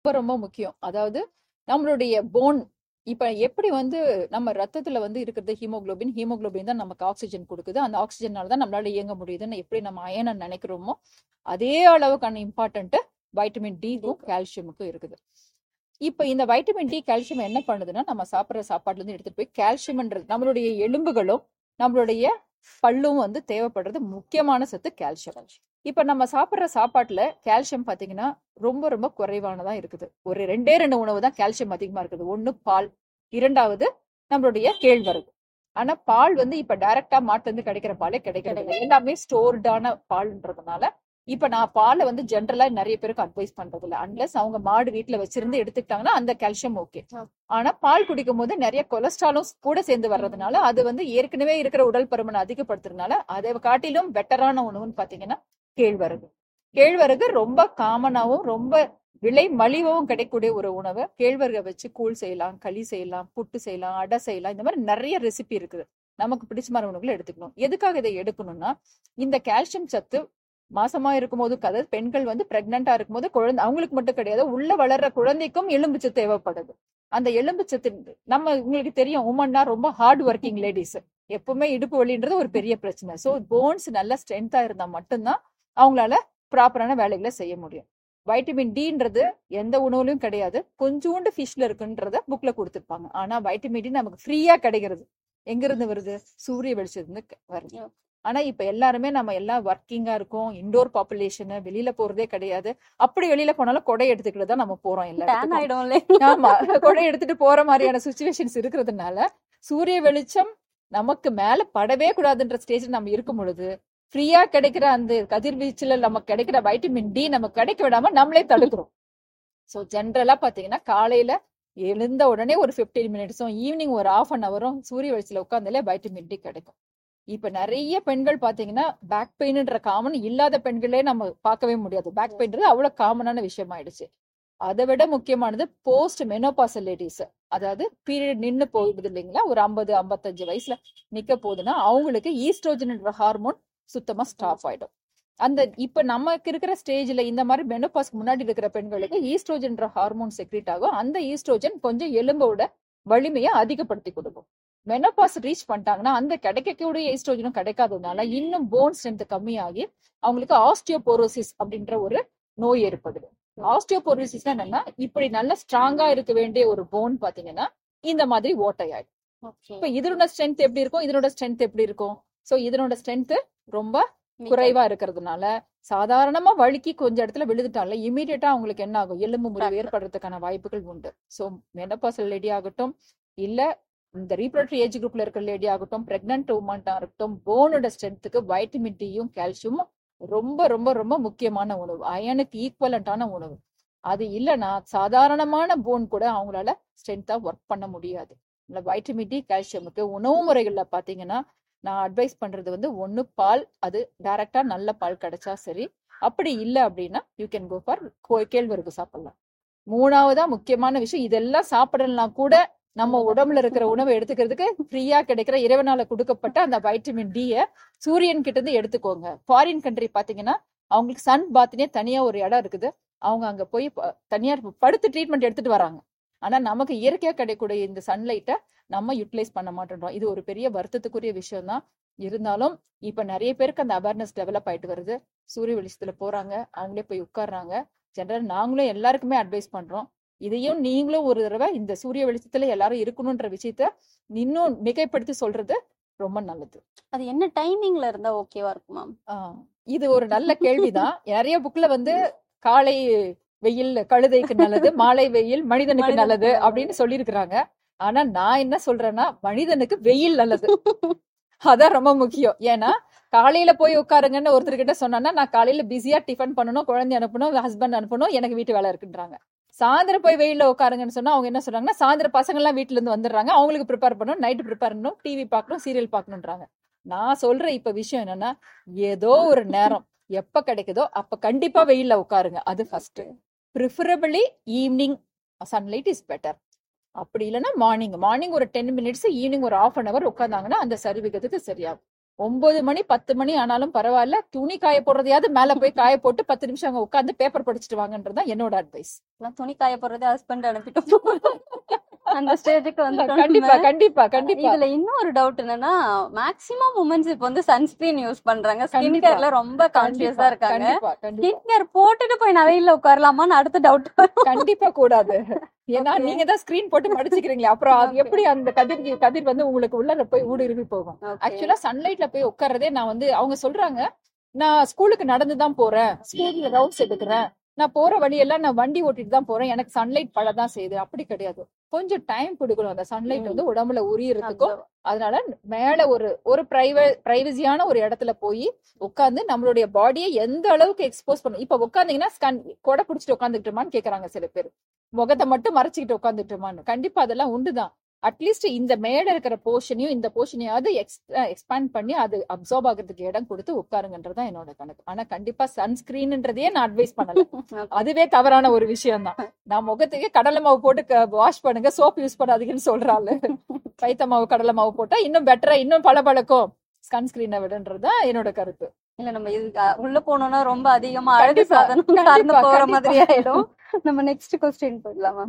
ரொம்ப ரொம்ப முக்கியம் அதாவது நம்மளுடைய போன் இப்ப எப்படி வந்து நம்ம ரத்தத்துல வந்து இருக்கிறது ஹீமோகுளோபின் ஹீமோகுளோபின் தான் நமக்கு ஆக்சிஜன் கொடுக்குது அந்த ஆக்சிஜனால தான் நம்மளால இயங்க முடியுதுன்னு எப்படி நம்ம அயனை நினைக்கிறோமோ அதே அளவுக்கான இம்பார்ட்டன்ட் வைட்டமின் டிக்கும் கால்சியமுக்கும் இருக்குது இப்ப இந்த வைட்டமின் டி கால்சியம் என்ன பண்ணுதுன்னா நம்ம சாப்பிடுற சாப்பாட்டுல இருந்து எடுத்துட்டு போய் கால்சியம்ன்றது நம்மளுடைய எலும்புகளும் நம்மளுடைய பல்லும் வந்து தேவைப்படுறது முக்கியமான சத்து கால்சியம் இப்ப நம்ம சாப்பிடுற சாப்பாட்டுல கால்சியம் பாத்தீங்கன்னா ரொம்ப ரொம்ப குறைவானதா இருக்குது ஒரு ரெண்டே ரெண்டு உணவு தான் கால்சியம் அதிகமா இருக்குது ஒண்ணு பால் இரண்டாவது நம்மளுடைய கேழ்வரகு ஆனா பால் வந்து இப்ப டைரக்டா மாட்டுல இருந்து கிடைக்கிற பாலே கிடைக்கிறது இல்ல. எல்லாமே ஸ்டோர்டான பால்ன்றதுனால இப்ப நான் பாலை வந்து ஜென்ரலா நிறைய பேருக்கு அட்வைஸ் பண்றது இல்ல அன்லஸ் அவங்க மாடு வீட்டுல வச்சிருந்து எடுத்துக்கிட்டாங்கன்னா அந்த கால்சியம் ஓகே ஆனா பால் குடிக்கும் போது நிறைய கொலஸ்ட்ராலும் கூட சேர்ந்து வர்றதுனால அது வந்து ஏற்கனவே இருக்கிற உடல் பருமனை அதிகப்படுத்துறதுனால அதை காட்டிலும் பெட்டரான உணவுன்னு பாத்தீங்கன்னா கேழ்வரகு கேழ்வரகு ரொம்ப காமனாவும் ரொம்ப விலை மலிவாவும் கிடைக்கக்கூடிய ஒரு உணவு கேழ்வரகை வச்சு கூழ் செய்யலாம் களி செய்யலாம் புட்டு செய்யலாம் அடை செய்யலாம் இந்த மாதிரி நிறைய ரெசிபி இருக்குது நமக்கு பிடிச்ச மாதிரி உணவுகளை எடுத்துக்கணும் எதுக்காக இதை எடுக்கணும்னா இந்த கால்சியம் சத்து மாசமா இருக்கும்போது அதாவது பெண்கள் வந்து பிரெக்னெண்டா இருக்கும்போது குழந்தை அவங்களுக்கு மட்டும் கிடையாது உள்ள வளர்ற குழந்தைக்கும் எலும்பு சத்து தேவைப்படுது அந்த எலும்பு சத்து நம்ம உங்களுக்கு தெரியும் உமன்னா ரொம்ப ஹார்ட் ஒர்க்கிங் லேடிஸ் எப்பவுமே இடுப்பு வலின்றது ஒரு பெரிய பிரச்சனை சோ போன்ஸ் நல்ல ஸ்ட்ரென்த்தா இருந்தா மட்டும்தான் அவங்களால ப்ராப்பரான வேலைகளை செய்ய முடியும் வைட்டமின் டின்றது எந்த உணவுலயும் கிடையாது கொஞ்சோண்டு ஃபிஷ்ல இருக்குன்றத புக்ல கொடுத்துருப்பாங்க ஆனா வைட்டமின் டி நமக்கு ஃப்ரீயா கிடைக்கிறது எங்க இருந்து வருது சூரிய வெளிச்சத்துல வருது ஆனா இப்ப எல்லாருமே நம்ம எல்லாம் ஒர்க்கிங்கா இருக்கோம் இண்டோர் பாப்புலேஷன் வெளியில போறதே கிடையாது அப்படி வெளியில போனாலும் கொடை எடுத்துக்கிட்டு தான் நம்ம போறோம் எல்லா டேன் இடத்துக்கும். ஆயிடும்ல ஆமா கொடை எடுத்துட்டு போற மாதிரியான சுச்சுவேஷன்ஸ் இருக்கிறதுனால சூரிய வெளிச்சம் நமக்கு மேல படவே கூடாதுன்ற ஸ்டேஜ்ல நம்ம இருக்கும் பொழுது ஃப்ரீயா கிடைக்கிற அந்த கதிர்வீச்சுல நமக்கு கிடைக்கிற வைட்டமின் டி நமக்கு கிடைக்க விடாம நம்மளே தடுக்கிறோம் சோ ஜென்ரலா பாத்தீங்கன்னா காலையில எழுந்த உடனே ஒரு 15 மினிட்ஸும் ஈவினிங் ஒரு ஆஃப் அன் ஹவரும் சூரிய வெளிச்சல உட்காந்தாலே வைட்டமின் டி கிடைக்கும் இப்ப நிறைய பெண்கள் பாத்தீங்கன்னா பேக் பெயின்ன்ற காமன் இல்லாத பெண்களே நம்ம பார்க்கவே முடியாது பேக் பெயின்றது அவ்வளவு காமனான விஷயம் ஆயிடுச்சு அதை விட முக்கியமானது போஸ்ட் மெனோபாசல் லேடிஸ் அதாவது பீரியட் நின்னு போகுது இல்லைங்களா ஒரு ஐம்பது ஐம்பத்தஞ்சு வயசுல நிக்க போகுதுன்னா அவங்களுக்கு ஈஸ்ட்ரோஜன்ன்ற ஹார்மோன் சுத்தமா ஸ்டாப் ஆயிடும் அந்த இப்ப நமக்கு இருக்கிற ஸ்டேஜ்ல இந்த மாதிரி மெனோபாஸ்க்கு முன்னாடி இருக்கிற பெண்களுக்கு ஈஸ்ட்ரோஜன்ற ஹார்மோன் செக்ரேட் ஆகும் அந்த ஈஸ்ட்ரோஜன் கொஞ்சம் எலும்போட வலிமையை அதிகப்படுத்தி கொடுக்கும் மெனோபாஸ் ரீச் பண்ணிட்டாங்கன்னா அந்த கிடைக்கக்கூடிய ஈஸ்ட்ரோஜனும் கிடைக்காததுனால இன்னும் போன் ஸ்ட்ரென்த் கம்மியாகி அவங்களுக்கு ஆஸ்டியோபோரோசிஸ் அப்படின்ற ஒரு நோய் ஏற்படுது ஆஸ்டியோபோரோசிஸ் என்னன்னா இப்படி நல்ல ஸ்ட்ராங்கா இருக்க வேண்டிய ஒரு போன் பாத்தீங்கன்னா இந்த மாதிரி ஓட்டையாயிடும் இப்ப இதனோட ஸ்ட்ரென்த் எப்படி இருக்கும் இதனோட ஸ்ட்ரென்த் எப்படி இருக்கும் சோ இதனோட ஸ்ட்ரென்த் ரொம்ப குறைவா இருக்கிறதுனால சாதாரணமா வழுக்கி கொஞ்ச இடத்துல விழுந்துட்டால இமீடியட்டா அவங்களுக்கு என்ன ஆகும் எலும்பு முறிவு Fracture. ஏற்படுறதுக்கான வாய்ப்புகள் உண்டு சோ மெனபாசல் லேடி ஆகட்டும் இல்ல இந்த ரீப்ரடக்டரி ஏஜ் குரூப்ல இருக்கிற லேடி ஆகட்டும் பிரெக்னன்ட் உமன்டா இருக்கட்டும் போனோட ஸ்ட்ரென்த்துக்கு வைட்டமின் டியும் கால்சியமும் ரொம்ப ரொம்ப ரொம்ப முக்கியமான உணவு அயனுக்கு ஈக்குவலண்டான உணவு அது இல்லைன்னா சாதாரணமான போன் கூட அவங்களால ஸ்ட்ரென்த்தா ஒர்க் பண்ண முடியாது வைட்டமின் டி கால்சியமுக்கு உணவு முறைகள்ல பாத்தீங்கன்னா நான் அட்வைஸ் பண்றது வந்து ஒண்ணு பால் அது டைரக்டா நல்ல பால் கிடைச்சா சரி அப்படி இல்ல அப்படின்னா யூ கேன் கோ ஃபார் கேழ்வரகு சாப்பிடலாம் மூணாவதா முக்கியமான விஷயம் இதெல்லாம் சாப்பிடலாம் கூட நம்ம உடம்புல இருக்கிற உணவை எடுத்துக்கிறதுக்கு ஃப்ரீயா கிடைக்கிற இறைவனால கொடுக்கப்பட்ட அந்த வைட்டமின் டிய சூரியன் கிட்ட இருந்து எடுத்துக்கோங்க ஃபாரின் கண்ட்ரி பாத்தீங்கன்னா அவங்களுக்கு சன் பாத்னே தனியா ஒரு இடம் இருக்குது அவங்க அங்க போய் ப- தனியா படுத்து ட்ரீட்மெண்ட் எடுத்துட்டு வராங்க ஆனா நமக்கு இயற்கையா கிடைக்கக்கூடிய இந்த சன்லைட்டை நம்ம யூட்டிலைஸ் பண்ண மாட்டேன்றோம் இது ஒரு பெரிய வருத்தத்துக்குரிய விஷயம் தான் இருந்தாலும் இப்ப நிறைய பேருக்கு அந்த அவேர்னஸ் டெவலப் ஆயிட்டு வருது சூரிய வெளிச்சத்துல போறாங்க அவங்களே போய் உட்கார்றாங்க ஜெனரல் நாங்களும் எல்லாருக்குமே அட்வைஸ் பண்றோம் இதையும் நீங்களும் ஒரு தடவை இந்த சூரிய வெளிச்சத்துல எல்லாரும் இருக்கணும்ன்ற விஷயத்த இன்னும் மிகைப்படுத்தி சொல்றது ரொம்ப நல்லது அது என்ன டைமிங்ல இருந்தா ஓகேவா இருக்கும் மேம் ஆஹ் இது ஒரு நல்ல கேள்விதான் நிறைய புக்ல வந்து காலை வெயில் கழுதைக்கு நல்லது மாலை வெயில் மனிதனுக்கு மனிதனுக்கு நல்லது நல்லது. அப்படின்னு சொல்லியிருக்கிறாங்க ஆனா நான் என்ன சொல்றேன்னா மனிதனுக்கு வெயில் நல்லது அதான் ரொம்ப முக்கியம் ஏன்னா காலையில போய் உட்காருங்கன்னு ஒருத்தர்கிட்ட சொன்னா நான் காலையில பிஸியா டிஃபன் பண்ணணும் குழந்தை அனுப்பணும் ஹஸ்பண்ட் அனுப்பணும் எனக்கு வீட்டு வேலை இருக்குன்றாங்க சாயந்தரம் போய் வெயில்ல உட்காருங்கன்னு சொன்னா அவங்க என்ன சொல்றாங்கன்னா சாயந்தரம் பசங்க எல்லாம் வீட்டுல இருந்து வந்துடுறாங்க அவங்களுக்கு ப்ரிப்பேர் பண்ணணும் நைட்டு ப்ரிப்பேர் பண்ணணும் டிவி பார்க்கணும் சீரியல் பார்க்கணுன்றாங்க நான் சொல்ற இப்ப விஷயம் என்னன்னா ஏதோ ஒரு நேரம் எப்ப கிடைக்குதோ அப்ப கண்டிப்பா வெயில்ல உட்காருங்க அது first preferably evening sunlight is better அப்படி இல்லைன்னா மார்னிங் மார்னிங் ஒரு டென் மினிட்ஸ் ஈவினிங் ஒரு ஆஃப் அன் அவர் உட்காந்தாங்கன்னா அந்த சரிவிகத்துக்கு சரியாகும் ஒன்பது மணி பத்து மணி ஆனாலும் பரவாயில்ல துணி காய போடுறதையாவது மேல போய் காய போட்டு பத்து நிமிஷம் அங்க உட்காந்து பேப்பர் படிச்சுட்டு வாங்கன்றதுதான் என்னோட அட்வைஸ் எல்லாம் துணி காய போறது ஹஸ்பண்ட் அனுப்பிட்டு அந்த ஸ்டேஜுக்கு வந்து கண்டிப்பா கண்டிப்பா கண்டிப்பா இதுல இன்னொரு டவுட் என்னன்னா மேக்ஸிமம் உமன்ஸ் இப்ப வந்து சன்ஸ்கிரீன் யூஸ் பண்றாங்க ஸ்கின் கண்டிப்பா. கேர்ல ரொம்ப கான்சியஸா இருக்காங்க கண்டிப்பா கண்டிப்பா ஸ்கின் கேர் போட்டுட்டு போய் நவையில உட்காரலாமான்னு அடுத்த டவுட் கண்டிப்பா கூடாது ஏன்னா Okay. நீங்க தான் ஸ்கிரீன் போட்டு மடிச்சுக்கிறீங்களா அப்புறம் அது Okay. எப்படி அந்த கதிர் கதிர் வந்து உங்களுக்கு உள்ள போய் ஊடுருவி போகும் ஆக்சுவலா சன்லைட்ல போய் உட்கார்றதே நான் வந்து அவங்க சொல்றாங்க நான் ஸ்கூலுக்கு நடந்து தான் போறேன் ஸ்கூல்ல ரவுண்ட்ஸ் எடுக்கிறேன் நான் போற வழியெல்லாம் நான் வண்டி ஓட்டிட்டு தான் போறேன் எனக்கு சன்லைட் பட தான் செய்யுது அப்படி கிடையாது கொஞ்சம் டைம் கொடுக்கணும் அந்த சன்லைட் ம். வந்து உடம்புல உரியறதுக்கும் அதனால மேல ஒரு ஒரு பிரைவேட் பிரைவசியான ஒரு இடத்துல போய் உட்கார்ந்து நம்மளுடைய பாடியை எந்த அளவுக்கு எக்ஸ்போஸ் பண்ணும் இப்ப உட்கார்ந்தீங்கன்னா ஸ்கன் கொடை பிடிச்சிட்டு உட்காந்துக்கிட்டுமான்னு கேக்குறாங்க சில பேர் முகத்தை மட்டும் மறைச்சிக்கிட்டு உட்காந்துட்டுமான்னு கண்டிப்பா அதெல்லாம் உண்டுதான் அட்லீஸ்ட் இந்த மேல இருக்கிற போர்ஷனையும் இந்த போர்ஷனையாவது எக்ஸ்பேண்ட் பண்ணி அது அப்சர்வ் ஆகுறதுக்கு இடம் கொடுத்து உட்காருங்கன்றதுதான் என்னோட கணக்கு ஆனா கண்டிப்பா சன்ஸ்கிரீன்ன்றதையே நான் அட்வைஸ் பண்ணல அதுவே தவறான ஒரு விஷயம் தான் நான் முகத்துக்கு கடலை மாவு போட்டு வாஷ் பண்ணுங்க சோப் யூஸ் பண்ணாதீங்கன்னு சொல்றாள் பைத்த மாவு கடலை மாவு போட்டா இன்னும் பெட்டரா இன்னும் பளபளக்கும் சன்ஸ்கிரீனை விடன்றதுதான் என்னோட கருத்து இல்ல நம்ம இது அ- உள்ள போனோம்னா ரொம்ப அதிகமா அழகு கண்டிப்பா, சாதனம் கண்டிப்பா, சார்ந்து போற கண்டிப்பா. மாதிரி ஆயிடும் நம்ம நெக்ஸ்ட் கொஸ்டின் போயிடலாமா